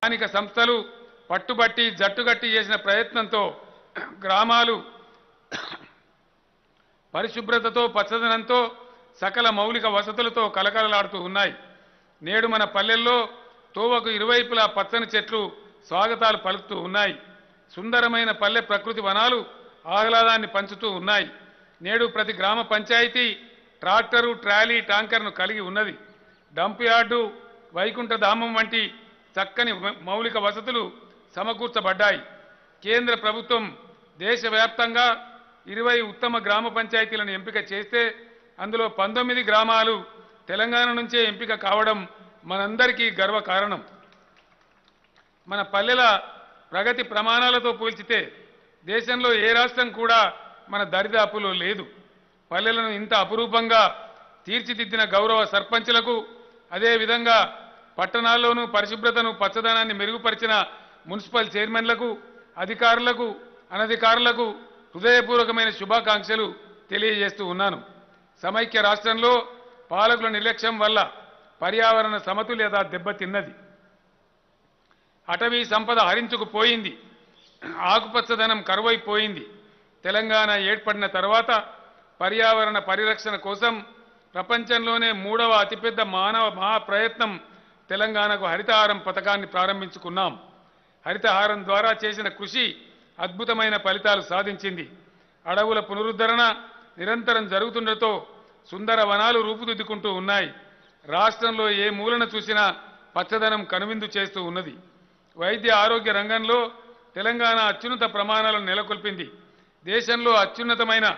స్థానిక సంస్థలు పట్టుబట్టి జట్టుగట్టి చేసిన ప్రయత్నంతో గ్రామాలు పరిశుభ్రతతో పచ్చదనంతో సకల మౌలిక వసతులతో కలకలలాడుతూ ఉన్నాయి నేడు మన పల్లెల్లో తోవకు ఇరువైపులా పచ్చని చెట్లు స్వాగతాలు పలుకుతూ ఉన్నాయి సుందరమైన పల్లె ప్రకృతి వనాలు ఆహ్లాదాన్ని పంచుతూ ఉన్నాయి నేడు ప్రతి గ్రామ పంచాయతీ ట్రాక్టరు ట్రాలీ ట్యాంకర్ను కలిగి ఉన్నది డంప్ యార్డు వైకుంఠ ధామం వంటి చక్కని మ- మౌలిక వసతులు సమకూర్చబడ్డాయి కేంద్ర ప్రభుత్వం దేశవ్యాప్తంగా ఇరవై ఉత్తమ గ్రామ పంచాయతీలను ఎంపిక చేస్తే అందులో పంతొమ్మిది గ్రామాలు తెలంగాణ నుంచే ఎంపిక కావడం మనందరికీ గర్వకారణం మన పల్లెల ప్రగతి ప్రమాణాలతో పోల్చితే దేశంలో ఏ రాష్ట్రం కూడా మన దరిదాపులో లేదు పల్లెలను ఇంత అపురూపంగా తీర్చిదిద్దిన గౌరవ సర్పంచులకు అదేవిధంగా పట్టణాల్లోనూ పరిశుభ్రతను పచ్చదనాన్ని మెరుగుపరిచిన మున్సిపల్ చైర్మన్లకు అధికారులకు అనధికారులకు హృదయపూర్వకమైన శుభాకాంక్షలు తెలియజేస్తూ ఉన్నాను సమైక్య రాష్ట్రంలో పాలకుల నిర్లక్ష్యం వల్ల పర్యావరణ సమతుల్యత దెబ్బతిన్నది అటవీ సంపద హరించుకుపోయింది ఆకుపచ్చదనం కరువైపోయింది తెలంగాణ ఏర్పడిన తర్వాత పర్యావరణ పరిరక్షణ కోసం ప్రపంచంలోనే మూడవ అతిపెద్ద మానవ మహాప్రయత్నం తెలంగాణకు హరితహారం పథకాన్ని ప్రారంభించుకున్నాం హరితహారం ద్వారా చేసిన కృషి అద్భుతమైన ఫలితాలు సాధించింది అడవుల పునరుద్ధరణ నిరంతరం జరుగుతుండటంతో సుందర వనాలు రూపుదిద్దుకుంటూ ఉన్నాయి రాష్ట్రంలో ఏ మూలన చూసినా పచ్చదనం కనువిందు చేస్తూ ఉన్నది వైద్య ఆరోగ్య రంగంలో తెలంగాణ అత్యున్నత ప్రమాణాలను నెలకొల్పింది దేశంలో అత్యున్నతమైన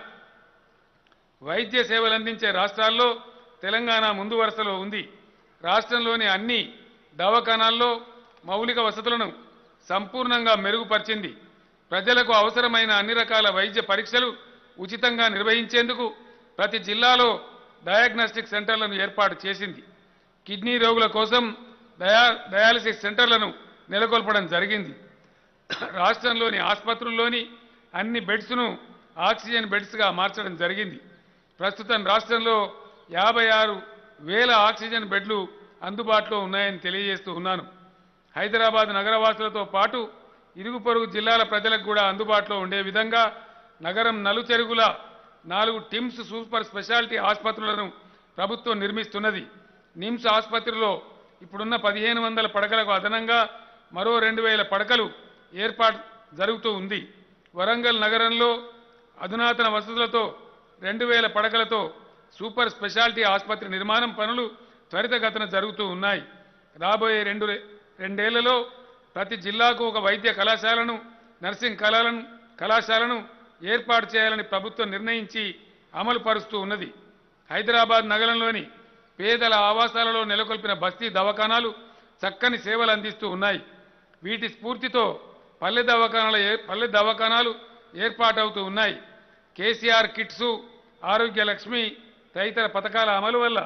వైద్య సేవలు అందించే రాష్ట్రాల్లో తెలంగాణ ముందు వరుసలో ఉంది రాష్ట్రంలోని అన్ని దవాఖానాల్లో మౌలిక వసతులను సంపూర్ణంగా మెరుగుపరిచింది ప్రజలకు అవసరమైన అన్ని రకాల వైద్య పరీక్షలు ఉచితంగా నిర్వహించేందుకు ప్రతి జిల్లాలో డయాగ్నోస్టిక్ సెంటర్లను ఏర్పాటు చేసింది కిడ్నీ రోగుల కోసం డయా డయాలసిస్ సెంటర్లను నెలకొల్పడం జరిగింది రాష్ట్రంలోని ఆసుపత్రుల్లోని అన్ని బెడ్స్ను ఆక్సిజన్ బెడ్స్గా మార్చడం జరిగింది ప్రస్తుతం రాష్ట్రంలో యాభై ఆరు వేల ఆక్సిజన్ బెడ్లు అందుబాటులో ఉన్నాయని తెలియజేస్తూ ఉన్నాను హైదరాబాద్ నగరవాసులతో పాటు ఇరుగు పొరుగు జిల్లాల ప్రజలకు కూడా అందుబాటులో ఉండే విధంగా నగరం నలుచెరుగుల నాలుగు టిమ్స్ సూపర్ స్పెషాలిటీ ఆసుపత్రులను ప్రభుత్వం నిర్మిస్తున్నది నిమ్స్ ఆసుపత్రిలో ఇప్పుడున్న పదిహేను వందల పడకలకు అదనంగా మరో రెండు వేల పడకలు ఏర్పాటు జరుగుతూ ఉంది వరంగల్ నగరంలో అధునాతన వసతులతో రెండు వేల పడకలతో సూపర్ స్పెషాలిటీ ఆసుపత్రి నిర్మాణం పనులు త్వరితగతిన జరుగుతూ ఉన్నాయి రాబోయే రెండు రెండేళ్లలో ప్రతి జిల్లాకు ఒక వైద్య కళాశాలను నర్సింగ్ కళాలను కళాశాలను ఏర్పాటు చేయాలని ప్రభుత్వం నిర్ణయించి అమలు పరుస్తూ ఉన్నది హైదరాబాద్ నగరంలోని పేదల ఆవాసాలలో నెలకొల్పిన బస్తీ దవాఖానాలు చక్కని సేవలు అందిస్తూ ఉన్నాయి వీటి స్ఫూర్తితో పల్లె దవాఖానాల ఏ- పల్లె దవాఖానాలు ఏర్పాటవుతూ ఉన్నాయి కేసీఆర్ కిట్సు ఆరోగ్య లక్ష్మి తదితర పథకాల అమలు వల్ల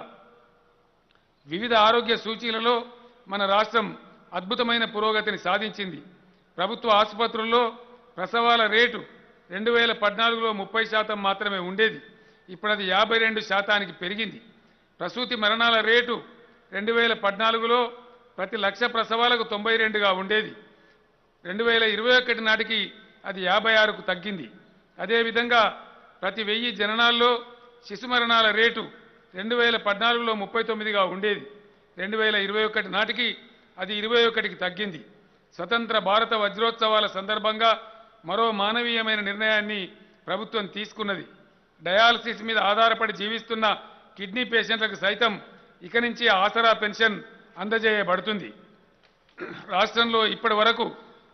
వివిధ ఆరోగ్య సూచీలలో మన రాష్ట్రం అద్భుతమైన పురోగతిని సాధించింది ప్రభుత్వ ఆసుపత్రుల్లో ప్రసవాల రేటు రెండు వేల పద్నాలుగులో ముప్పై శాతం మాత్రమే ఉండేది ఇప్పుడు అది యాభై రెండు శాతానికి పెరిగింది ప్రసూతి మరణాల రేటు రెండు వేల పద్నాలుగులో ప్రతి లక్ష ప్రసవాలకు తొంభై రెండుగా ఉండేది రెండు వేల ఇరవై ఒకటి నాటికి అది యాభై ఆరుకు తగ్గింది అదేవిధంగా ప్రతి వెయ్యి జననాల్లో శిశు మరణాల రేటు రెండు వేల పద్నాలుగులో ముప్పై తొమ్మిదిగా ఉండేది రెండు వేల ఇరవై ఒకటి నాటికి అది ఇరవై ఒకటికి తగ్గింది స్వతంత్ర భారత వజ్రోత్సవాల సందర్భంగా మరో మానవీయమైన నిర్ణయాన్ని ప్రభుత్వం తీసుకున్నది డయాలసిస్ మీద ఆధారపడి జీవిస్తున్న కిడ్నీ పేషెంట్లకు సైతం ఇక నుంచి ఆసరా పెన్షన్ అందజేయబడుతుంది రాష్ట్రంలో ఇప్పటి వరకు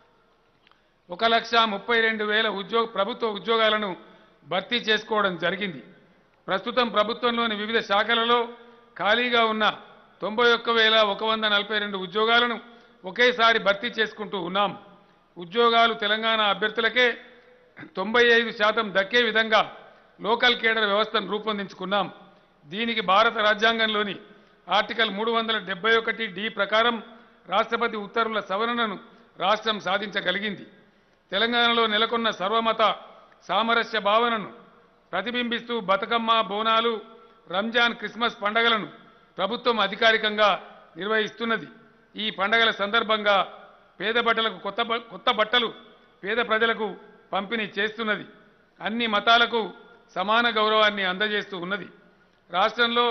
ఒక లక్ష ముప్పై రెండు వేల ఉద్యోగ ప్రభుత్వ ఉద్యోగాలను భర్తీ చేసుకోవడం జరిగింది ప్రస్తుతం ప్రభుత్వంలోని వివిధ శాఖలలో ఖాళీగా ఉన్న తొంభై ఒక్క వేల ఒక వంద నలభై రెండు ఉద్యోగాలను ఒకేసారి భర్తీ చేసుకుంటూ ఉన్నాం ఉద్యోగాలు తెలంగాణ అభ్యర్థులకే తొంభై ఐదు శాతం దక్కే విధంగా లోకల్ కేడర్ వ్యవస్థను రూపొందించుకున్నాం దీనికి భారత రాజ్యాంగంలోని ఆర్టికల్ మూడు వందల డెబ్బై ఒకటి డి ప్రకారం రాష్ట్రపతి ఉత్తర్వుల సవరణను రాష్ట్రం సాధించగలిగింది తెలంగాణలో నెలకొన్న సర్వమత సామరస్య భావనను ప్రతిబింబిస్తూ బతుకమ్మ బోనాలు రంజాన్ క్రిస్మస్ పండగలను ప్రభుత్వం అధికారికంగా నిర్వహిస్తున్నది ఈ పండగల సందర్భంగా పేద బట్టలకు కొత్త బ- కొత్త బట్టలు పేద ప్రజలకు పంపిణీ చేస్తున్నది అన్ని మతాలకు సమాన గౌరవాన్ని అందజేస్తూ ఉన్నది రాష్ట్రంలో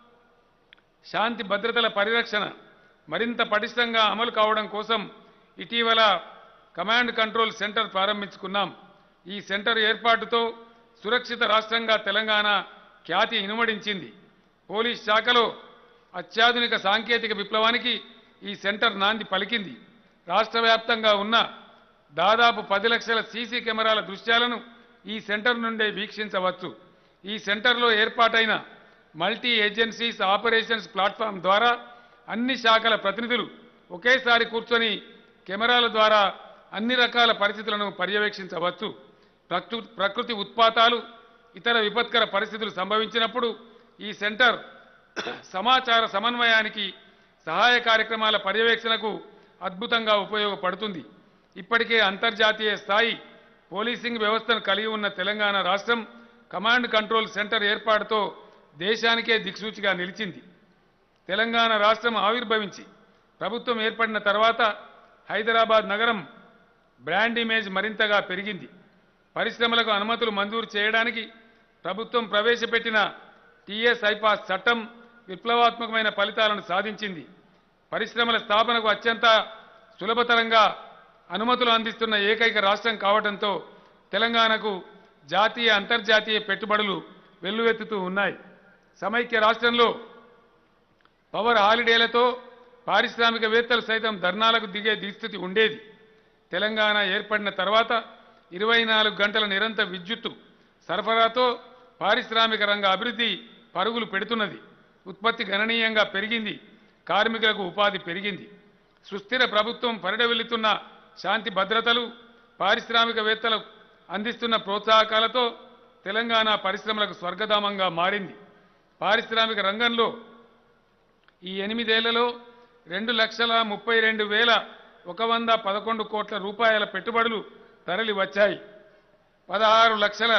శాంతి భద్రతల పరిరక్షణ మరింత పటిష్టంగా అమలు కావడం కోసం ఇటీవల కమాండ్ కంట్రోల్ సెంటర్ ప్రారంభించుకున్నాం ఈ సెంటర్ ఏర్పాటుతో సురక్షిత రాష్ట్రంగా తెలంగాణ ఖ్యాతి ఇనుమడించింది పోలీస్ శాఖలో అత్యాధునిక సాంకేతిక విప్లవానికి ఈ సెంటర్ నాంది పలికింది రాష్ట్ర వ్యాప్తంగా ఉన్న దాదాపు పది లక్షల సీసీ కెమెరాల దృశ్యాలను ఈ సెంటర్ నుండే వీక్షించవచ్చు ఈ సెంటర్లో ఏర్పాటైన మల్టీ ఏజెన్సీస్ ఆపరేషన్స్ ప్లాట్ఫామ్ ద్వారా అన్ని శాఖల ప్రతినిధులు ఒకేసారి కూర్చొని కెమెరాల ద్వారా అన్ని రకాల పరిస్థితులను పర్యవేక్షించవచ్చు ప్రకృ ప్రకృతి ఉత్పాతాలు ఇతర విపత్కర పరిస్థితులు సంభవించినప్పుడు ఈ సెంటర్ సమాచార సమన్వయానికి సహాయ కార్యక్రమాల పర్యవేక్షణకు అద్భుతంగా ఉపయోగపడుతుంది ఇప్పటికే అంతర్జాతీయ స్థాయి పోలీసింగ్ వ్యవస్థను కలిగి ఉన్న తెలంగాణ రాష్ట్రం కమాండ్ కంట్రోల్ సెంటర్ ఏర్పాటుతో దేశానికే దిక్సూచిగా నిలిచింది తెలంగాణ రాష్ట్రం ఆవిర్భవించి ప్రభుత్వం ఏర్పడిన తర్వాత హైదరాబాద్ నగరం బ్రాండ్ ఇమేజ్ మరింతగా పెరిగింది పరిశ్రమలకు అనుమతులు మంజూరు చేయడానికి ప్రభుత్వం ప్రవేశపెట్టిన టీఎస్ ఐపాస్ చట్టం విప్లవాత్మకమైన ఫలితాలను సాధించింది పరిశ్రమల స్థాపనకు అత్యంత సులభతరంగా అనుమతులు అందిస్తున్న ఏకైక రాష్ట్రం కావడంతో తెలంగాణకు జాతీయ అంతర్జాతీయ పెట్టుబడులు వెల్లువెత్తుతూ ఉన్నాయి సమైక్య రాష్ట్రంలో పవర్ హాలిడేలతో పారిశ్రామికవేత్తలు సైతం ధర్నాలకు దిగే దుస్థితి ఉండేది తెలంగాణ ఏర్పడిన తర్వాత ఇరవై నాలుగు గంటల నిరంతర విద్యుత్తు సరఫరాతో పారిశ్రామిక రంగ అభివృద్ధి పరుగులు పెడుతున్నది ఉత్పత్తి గణనీయంగా పెరిగింది కార్మికులకు ఉపాధి పెరిగింది సుస్థిర ప్రభుత్వం పరిడవిల్లుతున్న శాంతి భద్రతలు పారిశ్రామికవేత్తలు అందిస్తున్న ప్రోత్సాహకాలతో తెలంగాణ పరిశ్రమలకు స్వర్గధామంగా మారింది పారిశ్రామిక రంగంలో ఈ ఎనిమిదేళ్లలో రెండు లక్షల ముప్పై రెండు వేల ఒక వంద పదకొండు కోట్ల రూపాయల పెట్టుబడులు తరలి వచ్చాయి పదహారు లక్షల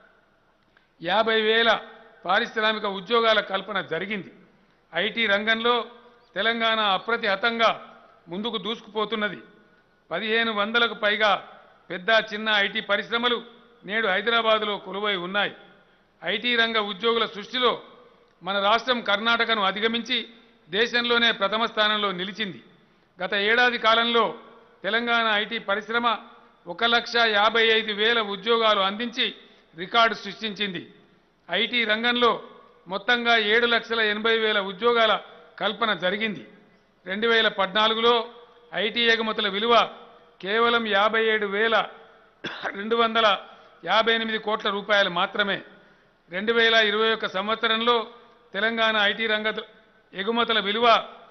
యాభై వేల పారిశ్రామిక ఉద్యోగాల కల్పన జరిగింది ఐటీ రంగంలో తెలంగాణ అప్రతిహతంగా ముందుకు దూసుకుపోతున్నది పదిహేను వందలకు పైగా పెద్ద చిన్న ఐటీ పరిశ్రమలు నేడు హైదరాబాదులో కొలువై ఉన్నాయి ఐటీ రంగ ఉద్యోగుల సృష్టిలో మన రాష్ట్రం కర్ణాటకను అధిగమించి దేశంలోనే ప్రథమ స్థానంలో నిలిచింది గత ఏడాది కాలంలో తెలంగాణ ఐటీ పరిశ్రమ ఒక లక్ష యాభై ఐదు వేల ఉద్యోగాలు అందించి రికార్డు సృష్టించింది ఐటీ రంగంలో మొత్తంగా ఏడు లక్షల ఎనభై వేల ఉద్యోగాల కల్పన జరిగింది రెండు వేల పద్నాలుగులో ఐటీ ఎగుమతుల విలువ కేవలం యాభై ఏడు వేల రెండు వందల యాభై ఎనిమిది కోట్ల రూపాయలు మాత్రమే రెండు వేల ఇరవై ఒక్క సంవత్సరంలో తెలంగాణ ఐటీ రంగ ఎగుమతుల విలువ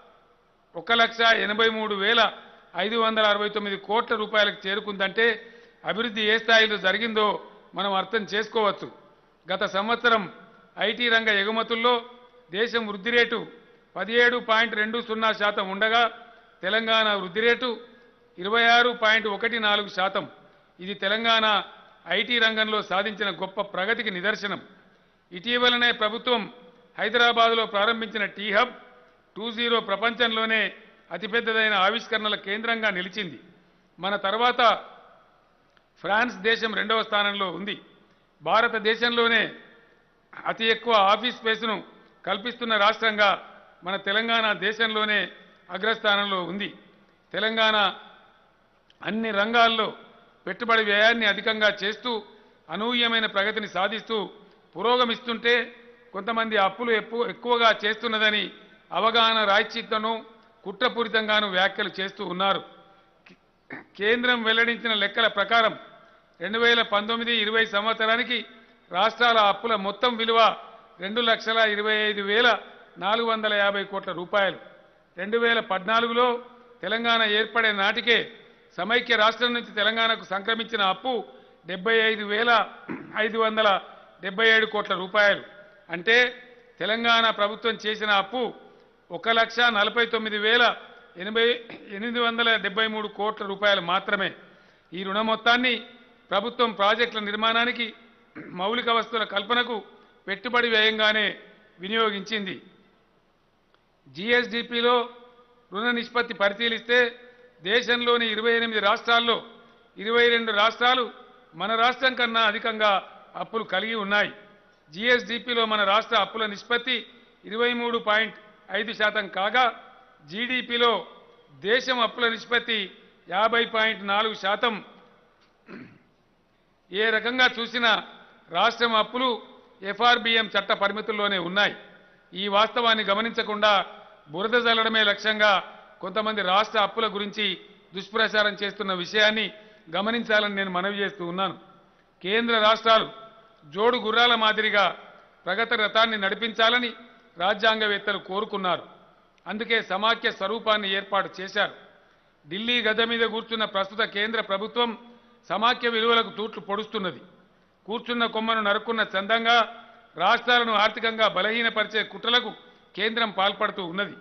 ఒక లక్ష ఎనభై మూడు వేల ఐదు వందల అరవై తొమ్మిది కోట్ల రూపాయలకు చేరుకుందంటే అభివృద్ధి ఏ స్థాయిలో జరిగిందో మనం అర్థం చేసుకోవచ్చు గత సంవత్సరం ఐటీ రంగ ఎగుమతుల్లో దేశం వృద్ధి రేటు పదిహేడు పాయింట్ రెండు సున్నా శాతం ఉండగా తెలంగాణ వృద్ధి రేటు ఇరవై ఆరు పాయింట్ ఒకటి నాలుగు శాతం ఇది తెలంగాణ ఐటీ రంగంలో సాధించిన గొప్ప ప్రగతికి నిదర్శనం ఇటీవలనే ప్రభుత్వం హైదరాబాదులో ప్రారంభించిన టీ హబ్ టూ జీరో ప్రపంచంలోనే అతిపెద్దదైన ఆవిష్కరణల కేంద్రంగా నిలిచింది మన తర్వాత ఫ్రాన్స్ దేశం రెండవ స్థానంలో ఉంది భారతదేశంలోనే అతి ఎక్కువ ఆఫీస్ స్పేస్ను కల్పిస్తున్న రాష్ట్రంగా మన తెలంగాణ దేశంలోనే అగ్రస్థానంలో ఉంది తెలంగాణ అన్ని రంగాల్లో పెట్టుబడి వ్యయాన్ని అధికంగా చేస్తూ అనూహ్యమైన ప్రగతిని సాధిస్తూ పురోగమిస్తుంటే కొంతమంది అప్పులు ఎక్కువ ఎక్కువగా చేస్తున్నదని అవగాహన రాయిచిత్తను కుట్రపూరితంగాను వ్యాఖ్యలు చేస్తూ ఉన్నారు కేంద్రం వెల్లడించిన లెక్కల ప్రకారం రెండు వేల పంతొమ్మిది ఇరవై సంవత్సరానికి రాష్ట్రాల అప్పుల మొత్తం విలువ రెండు లక్షల ఇరవై ఐదు వేల నాలుగు వందల యాభై కోట్ల రూపాయలు రెండు వేల పద్నాలుగులో తెలంగాణ ఏర్పడే నాటికే సమైక్య రాష్ట్రం నుంచి తెలంగాణకు సంక్రమించిన అప్పు డెబ్బై ఐదు వేల ఐదు వందల డెబ్బై ఏడు కోట్ల రూపాయలు అంటే తెలంగాణ ప్రభుత్వం చేసిన అప్పు ఒక లక్ష నలభై తొమ్మిది వేల ఎనభై ఎనిమిది వందల డెబ్బై మూడు కోట్ల రూపాయలు మాత్రమే ఈ రుణ మొత్తాన్ని ప్రభుత్వం ప్రాజెక్టుల నిర్మాణానికి మౌలిక వస్తువుల కల్పనకు పెట్టుబడి వ్యయంగానే వినియోగించింది జీఎస్డిపిలో రుణ నిష్పత్తి పరిశీలిస్తే దేశంలోని ఇరవై ఎనిమిది రాష్ట్రాల్లో ఇరవై రెండు రాష్ట్రాలు మన రాష్ట్రం కన్నా అధికంగా అప్పులు కలిగి ఉన్నాయి జీఎస్డిపిలో మన రాష్ట్ర అప్పుల నిష్పత్తి ఇరవై మూడు పాయింట్ ఐదు శాతం కాగా జీడిపిలో దేశం అప్పుల నిష్పత్తి యాభై పాయింట్ నాలుగు శాతం ఏ రకంగా చూసినా రాష్ట్రం అప్పులు ఎఫ్ఆర్బిఎం చట్ట పరిమితుల్లోనే ఉన్నాయి ఈ వాస్తవాన్ని గమనించకుండా బురద జల్లడమే లక్ష్యంగా కొంతమంది రాష్ట్ర అప్పుల గురించి దుష్ప్రచారం చేస్తున్న విషయాన్ని గమనించాలని నేను మనవి చేస్తూ ఉన్నాను కేంద్ర రాష్ట్రాలు జోడు గుర్రాల మాదిరిగా ప్రగతి రథాన్ని నడిపించాలని రాజ్యాంగవేత్తలు కోరుకున్నారు అందుకే సమాఖ్య స్వరూపాన్ని ఏర్పాటు చేశారు ఢిల్లీ గద్దె మీద కూర్చున్న ప్రస్తుత కేంద్ర ప్రభుత్వం సమాఖ్య విలువలకు తూట్లు పొడుస్తున్నది కూర్చున్న కొమ్మను నరుక్కున్న చందంగా రాష్ట్రాలను ఆర్థికంగా బలహీనపరిచే కుట్రలకు కేంద్రం పాల్పడుతూ ఉన్నది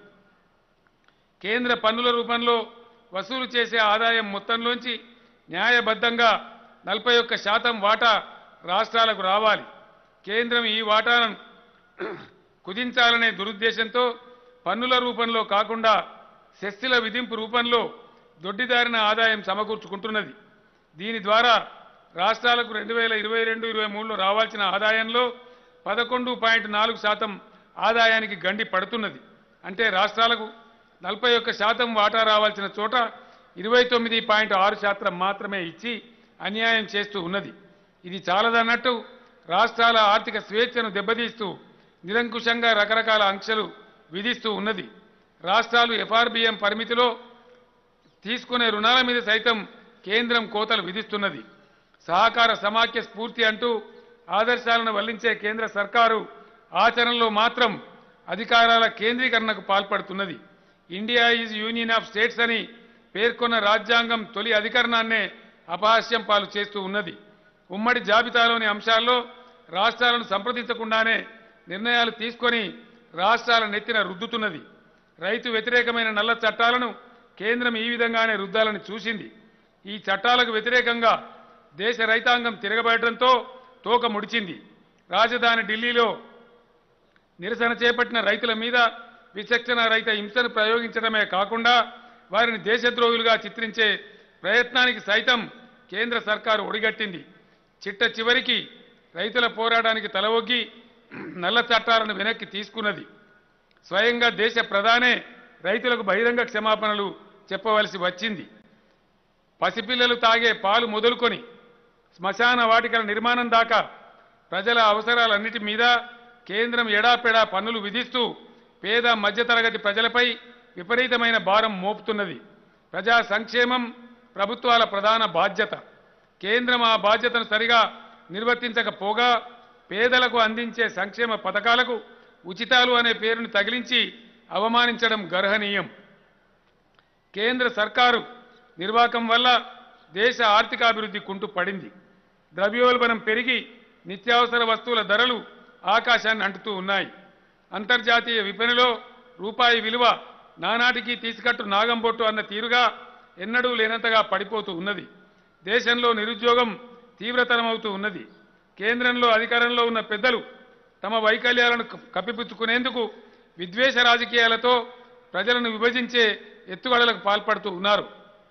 కేంద్ర పన్నుల రూపంలో వసూలు చేసే ఆదాయం మొత్తంలోంచి న్యాయబద్ధంగా నలభై ఒక్క శాతం వాటా రాష్ట్రాలకు రావాలి కేంద్రం ఈ వాటాలను కుదించాలనే దురుద్దేశంతో పన్నుల రూపంలో కాకుండా సెస్సుల విధింపు రూపంలో దొడ్డిదారిన ఆదాయం సమకూర్చుకుంటున్నది దీని ద్వారా రాష్ట్రాలకు రెండు వేల ఇరవై రెండు ఇరవై మూడులో రావాల్సిన ఆదాయంలో పదకొండు పాయింట్ నాలుగు శాతం ఆదాయానికి గండి పడుతున్నది అంటే రాష్ట్రాలకు నలభై ఒక్క శాతం వాటా రావాల్సిన చోట ఇరవై తొమ్మిది పాయింట్ ఆరు శాతం మాత్రమే ఇచ్చి అన్యాయం చేస్తూ ఉన్నది ఇది చాలదన్నట్టు రాష్ట్రాల ఆర్థిక స్వేచ్ఛను దెబ్బతీస్తూ నిరంకుశంగా రకరకాల ఆంక్షలు విధిస్తూ ఉన్నది రాష్ట్రాలు ఎఫ్ఆర్బిఎం పరిమితిలో తీసుకునే రుణాల మీద సైతం కేంద్రం కోతలు విధిస్తున్నది సహకార సమాఖ్య స్ఫూర్తి అంటూ ఆదర్శాలను వల్లించే కేంద్ర సర్కారు ఆచరణలో మాత్రం అధికారాల కేంద్రీకరణకు పాల్పడుతున్నది India is union of states అని పేర్కొన్న రాజ్యాంగం తొలి అధికరణాన్నే అపహాస్యం పాలు చేస్తూ ఉన్నది ఉమ్మడి జాబితాలోని అంశాల్లో రాష్ట్రాలను సంప్రదించకుండానే నిర్ణయాలు తీసుకొని రాష్ట్రాల నెత్తిన రుద్దుతున్నది రైతు వ్యతిరేకమైన నల్ల చట్టాలను కేంద్రం ఈ విధంగానే రుద్దాలని చూసింది ఈ చట్టాలకు వ్యతిరేకంగా దేశ రైతాంగం తిరగబడటంతో తోక ముడిచింది రాజధాని ఢిల్లీలో నిరసన చేపట్టిన రైతుల మీద విచక్షణ రహిత హింసను ప్రయోగించడమే కాకుండా వారిని దేశద్రోహులుగా చిత్రించే ప్రయత్నానికి సైతం కేంద్ర సర్కారు ఒడిగట్టింది చిట్ట చివరికి రైతుల పోరాటానికి తలవొగ్గి నల్ల చట్టాలను వెనక్కి తీసుకున్నది స్వయంగా దేశ ప్రధానే రైతులకు బహిరంగ క్షమాపణలు చెప్పవలసి వచ్చింది పసిపిల్లలు తాగే పాలు మొదలుకొని శ్మశాన వాటికల నిర్మాణం దాకా ప్రజల అవసరాలన్నిటి మీద కేంద్రం ఎడాపెడా పన్నులు విధిస్తూ పేద మధ్యతరగతి ప్రజలపై విపరీతమైన భారం మోపుతున్నది ప్రజా సంక్షేమం ప్రభుత్వాల ప్రధాన బాధ్యత కేంద్రం ఆ బాధ్యతను సరిగా నిర్వర్తించకపోగా పేదలకు అందించే సంక్షేమ పథకాలకు ఉచితాలు అనే పేరును తగిలించి అవమానించడం గర్హనీయం కేంద్ర సర్కారు నిర్వాకం వల్ల దేశ ఆర్థికాభివృద్ధి కుంటు పడింది ద్రవ్యోల్బణం పెరిగి నిత్యావసర వస్తువుల ధరలు ఆకాశాన్ని అంటుతూ ఉన్నాయి అంతర్జాతీయ విపణిలో రూపాయి విలువ నానాటికి తీసుకట్టు నాగంబొట్టు అన్న తీరుగా ఎన్నడూ లేనంతగా పడిపోతూ ఉన్నది దేశంలో నిరుద్యోగం తీవ్రతరమవుతూ ఉన్నది కేంద్రంలో అధికారంలో ఉన్న పెద్దలు తమ వైకల్యాలను క- కప్పిపుచ్చుకునేందుకు విద్వేష రాజకీయాలతో ప్రజలను విభజించే ఎత్తుగడలకు పాల్పడుతూ ఉన్నారు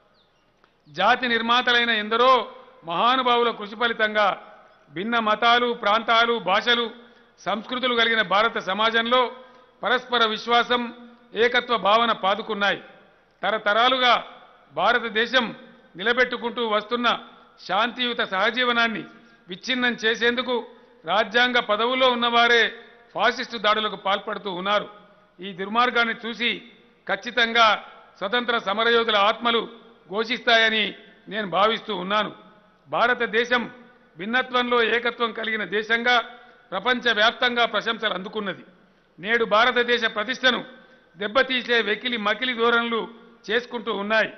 జాతి నిర్మాతలైన ఎందరో మహానుభావుల కృషి ఫలితంగా భిన్న మతాలు ప్రాంతాలు భాషలు సంస్కృతులు కలిగిన భారత సమాజంలో పరస్పర విశ్వాసం ఏకత్వ భావన పాదుకున్నాయి తరతరాలుగా భారతదేశం నిలబెట్టుకుంటూ వస్తున్న శాంతియుత సహజీవనాన్ని విచ్ఛిన్నం చేసేందుకు రాజ్యాంగ పదవుల్లో ఉన్నవారే ఫాసిస్టు దాడులకు పాల్పడుతూ ఉన్నారు ఈ దుర్మార్గాన్ని చూసి ఖచ్చితంగా స్వతంత్ర సమరయోధుల ఆత్మలు ఘోషిస్తాయని నేను భావిస్తూ ఉన్నాను భారతదేశం భిన్నత్వంలో ఏకత్వం కలిగిన దేశంగా ప్రపంచవ్యాప్తంగా ప్రశంసలు అందుకున్నది నేడు భారతదేశ ప్రతిష్టను దెబ్బతీసే వెకిలి మకిలి ధోరణులు చేసుకుంటూ ఉన్నాయి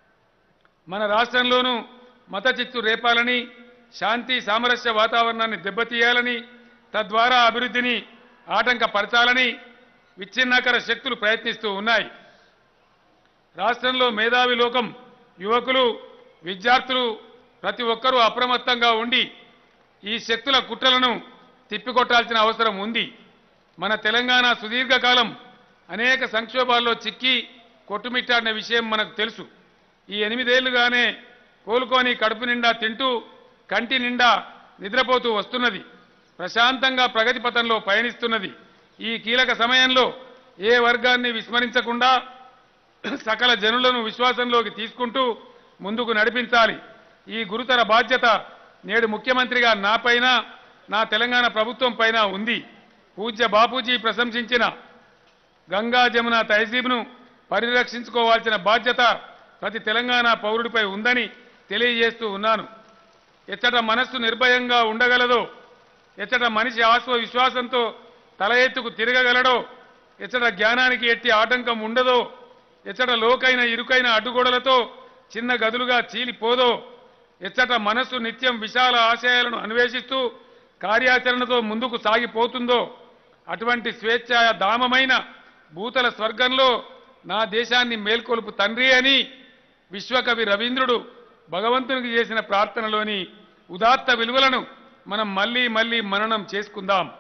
మన రాష్ట్రంలోనూ మత చిత్తు రేపాలని శాంతి సామరస్య వాతావరణాన్ని దెబ్బతీయాలని తద్వారా అభివృద్ధిని ఆటంకపరచాలని విచ్ఛిన్నకర శక్తులు ప్రయత్నిస్తూ ఉన్నాయి రాష్ట్రంలో మేధావి లోకం యువకులు విద్యార్థులు ప్రతి ఒక్కరూ అప్రమత్తంగా ఉండి ఈ శక్తుల కుట్రలను తిప్పికొట్టాల్సిన అవసరం ఉంది మన తెలంగాణ సుదీర్ఘకాలం అనేక సంక్షోభాల్లో చిక్కి కొట్టుమిట్టాడిన విషయం మనకు తెలుసు ఈ ఎనిమిదేళ్లుగానే కోలుకొని కడుపు నిండా తింటూ కంటి నిండా నిద్రపోతూ వస్తున్నది ప్రశాంతంగా ప్రగతి పథంలో పయనిస్తున్నది ఈ కీలక సమయంలో ఏ వర్గాన్ని విస్మరించకుండా సకల జనులను విశ్వాసంలోకి తీసుకుంటూ ముందుకు నడిపించాలి ఈ గురుతర బాధ్యత నేడు ముఖ్యమంత్రిగా నాపైన నా తెలంగాణ ప్రభుత్వం పైన ఉంది పూజ్య బాపూజీ ప్రశంసించిన గంగా జమున తహజీబ్ను పరిరక్షించుకోవాల్సిన బాధ్యత ప్రతి తెలంగాణ పౌరుడిపై ఉందని తెలియజేస్తూ ఉన్నాను ఎచ్చట మనస్సు నిర్భయంగా ఉండగలదో ఎచ్చట మనిషి ఆత్మ విశ్వాసంతో తల ఎత్తుకు తిరగగలడో ఎచ్చట జ్ఞానానికి ఎట్టి ఆటంకం ఉండదో ఎచ్చట లోకైన ఇరుకైన అడ్డుగోడలతో చిన్న గదులుగా చీలిపోదో ఎచ్చట మనస్సు నిత్యం విశాల ఆశయాలను అన్వేషిస్తూ కార్యాచరణతో ముందుకు సాగిపోతుందో అటువంటి స్వేచ్ఛాయ ధామమైన భూతల స్వర్గంలో నా దేశాన్ని మేల్కొలుపు తండ్రి అని విశ్వకవి రవీంద్రుడు భగవంతునికి చేసిన ప్రార్థనలోని ఉదాత్త విలువలను మనం మళ్ళీ మళ్ళీ మననం చేసుకుందాం